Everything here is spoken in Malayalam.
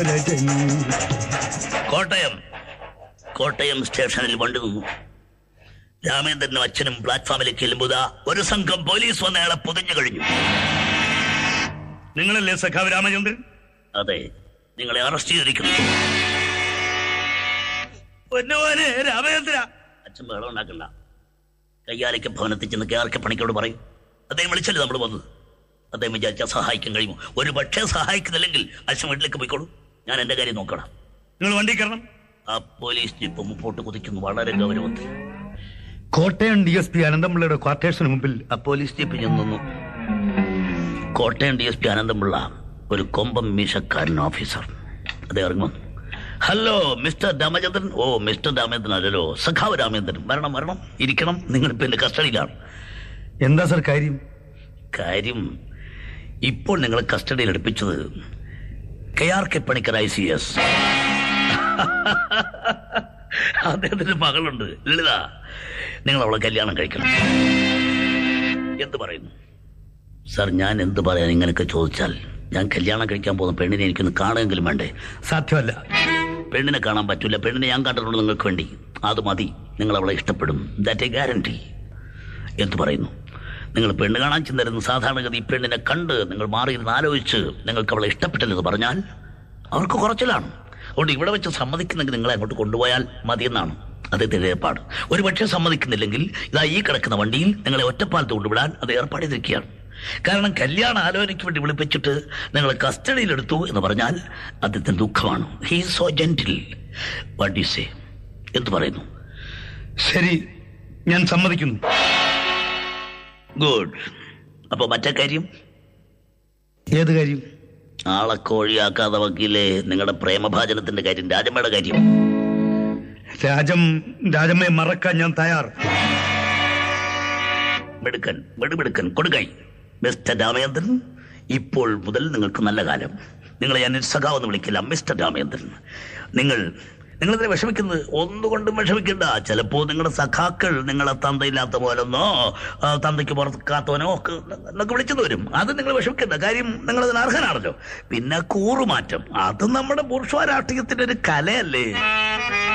രജനി കോട്ടയം കോട്ടയം സ്റ്റേഷനിൽ വണ്ടി നിന്നു രാമേന്ദ്രനും അച്ഛനും പ്ലാറ്റ്ഫോമിലേക്ക് എല്ലുമ്പോതാ ഒരു സംഘം പോലീസ് വന്ന് അയാളെ പൊതിഞ്ഞു കഴിഞ്ഞു നിങ്ങളല്ലേ സഖാവ് രാമചന്ദ്രൻ അതെ നിങ്ങളെ അറസ്റ്റ് ചെയ്തിരിക്കുന്നു പൊന്നുപോലെ രാമചന്ദ്ര അച്ഛൻ ബഹളം ഉണ്ടാക്കണ്ട കയ്യാലയ്ക്ക് ഭവനത്തിൽ ചെന്ന് കെ ആർ കെ പണിക്കോട് പറയും അദ്ദേഹം വിളിച്ചല്ലേ നമ്മൾ വന്നത് അദ്ദേഹം വിചാരിച്ചാൽ സഹായിക്കാൻ കഴിയുമോ ഒരു പക്ഷേ സഹായിക്കുന്നില്ലെങ്കിൽ അച്ഛൻ വീട്ടിലേക്ക് പോയിക്കോളൂ ഞാൻ എന്റെ കാര്യം നോക്കണം നിങ്ങൾ വണ്ടി കയറണം ആ പോലീസ് ജീപ്പ് മുമ്പോട്ട് കുതിക്കുന്നു വളരെ ഗൗരവത്തിൽ കോട്ടയം ഡി എസ് പി അനന്തപിള്ളയുടെ ക്വാർട്ടേഴ്സിന് മുമ്പിൽ ആ പോലീസ് ജീപ്പ് ചെന്ന് നിന്നു Kottayam D S P Ananthapillai ഒരു കൊമ്പം മീശക്കാരൻ ഓഫീസർ അദ്ദേഹം ഇറങ്ങി വന്നു hello mister Ramachandran oh mister Ramachandran അല്ലല്ലോ സഖാവ് രാമചന്ദ്രൻ വരണം വരണം ഇരിക്കണം നിങ്ങൾ ഇപ്പൊ എന്റെ കസ്റ്റഡിയിലാണ് എന്താ സർ കാര്യം കാര്യം ഇപ്പോൾ നിങ്ങളെ കസ്റ്റഡിയിൽ എടുപ്പിച്ചത് K R K Panicker I C S അദ്ദേഹത്തിന്റെ മകളുണ്ട് ലളിത നിങ്ങൾ അവളെ കല്യാണം കഴിക്കണം എന്ത് പറയുന്നു സാർ ഞാൻ എന്ത് പറയാൻ ഇങ്ങനെയൊക്കെ ചോദിച്ചാൽ ഞാൻ കല്യാണം കഴിക്കാൻ പോകുന്ന പെണ്ണിനെ എനിക്കൊന്ന് കാണുമെങ്കിലും വേണ്ടേ സാധ്യമല്ല പെണ്ണിനെ കാണാൻ പറ്റില്ല പെണ്ണിനെ ഞാൻ കണ്ടിട്ടുണ്ട് നിങ്ങൾക്ക് വേണ്ടി അത് മതി നിങ്ങൾ അവളെ ഇഷ്ടപ്പെടും ദാറ്റ് എ ഗ്യാരണ്ടി എന്തു പറയുന്നു നിങ്ങൾ പെണ്ണ് കാണാൻ ചെന്നിരുന്ന സാധാരണഗതി ഈ പെണ്ണിനെ കണ്ട് നിങ്ങൾ മാറിയിരുന്ന് ആലോചിച്ച് നിങ്ങൾക്ക് അവളെ ഇഷ്ടപ്പെട്ടില്ലെന്ന് പറഞ്ഞാൽ അവർക്ക് കുറച്ചിലാണ് അതുകൊണ്ട് ഇവിടെ വെച്ച് സമ്മതിക്കുന്നെങ്കിൽ നിങ്ങളെ അങ്ങോട്ട് കൊണ്ടുപോയാൽ മതിയെന്നാണ് അദ്ദേഹത്തിന്റെ ഏർപ്പാട് ഒരു പക്ഷേ സമ്മതിക്കുന്നില്ലെങ്കിൽ ഇതാ ഈ കിടക്കുന്ന വണ്ടിയിൽ നിങ്ങളെ ഒറ്റപ്പാലത്ത് കൊണ്ടുവിടാൻ അത് ഏർപ്പാട് ചെയ്തിരിക്കുകയാണ് കാരണം കല്യാണ ആലോചനയ്ക്ക് വേണ്ടി വിളിപ്പിച്ചിട്ട് നിങ്ങളെ കസ്റ്റഡിയിലെടുത്തു എന്ന് പറഞ്ഞാൽ അദ്ദേഹത്തിന് ദുഃഖമാണ് he so gentle what you say എന്ത് പറയുന്നു ശരി ഞാൻ സമ്മതിക്കുന്നു ഗുഡ് അപ്പൊ മറ്റേ കാര്യം ഏത് കാര്യം ആളെ കോഴിയാക്കാതെ വക്കീലെ നിങ്ങളുടെ പ്രേമഭാജനത്തിന്റെ കാര്യം രാജമ്മയുടെ കാര്യം രാജം രാജമ്മയെ മറക്കാൻ ഞാൻ തയ്യാർ മിടുക്കൻ മിടുമിടുക്കൻ കൊടുകൈ മിസ്റ്റർ രാമേന്ദ്രൻ ഇപ്പോൾ മുതൽ നിങ്ങൾക്ക് നല്ല കാലം നിങ്ങളെ ഞാൻ സഖാവെന്ന് വിളിക്കില്ല മിസ്റ്റർ രാമേന്ദ്രൻ നിങ്ങൾ നിങ്ങളിതിനെ വിഷമിക്കുന്നത് ഒന്നുകൊണ്ടും വിഷമിക്കണ്ട ചിലപ്പോ നിങ്ങളുടെ സഖാക്കൾ നിങ്ങളെ തന്തയില്ലാത്ത പോലെന്നോ ആ, തന്തയ്ക്ക് പുറക്കാത്തവനോ ഒക്കെ എന്നൊക്കെ വിളിച്ചെന്ന് വരും അത് നിങ്ങൾ വിഷമിക്കണ്ട കാര്യം നിങ്ങൾ അതിന് അർഹനാണല്ലോ പിന്നെ കൂറുമാറ്റം അത് നമ്മുടെ ബൂർഷ്വ രാഷ്ട്രീയത്തിന്റെ ഒരു കലയല്ലേ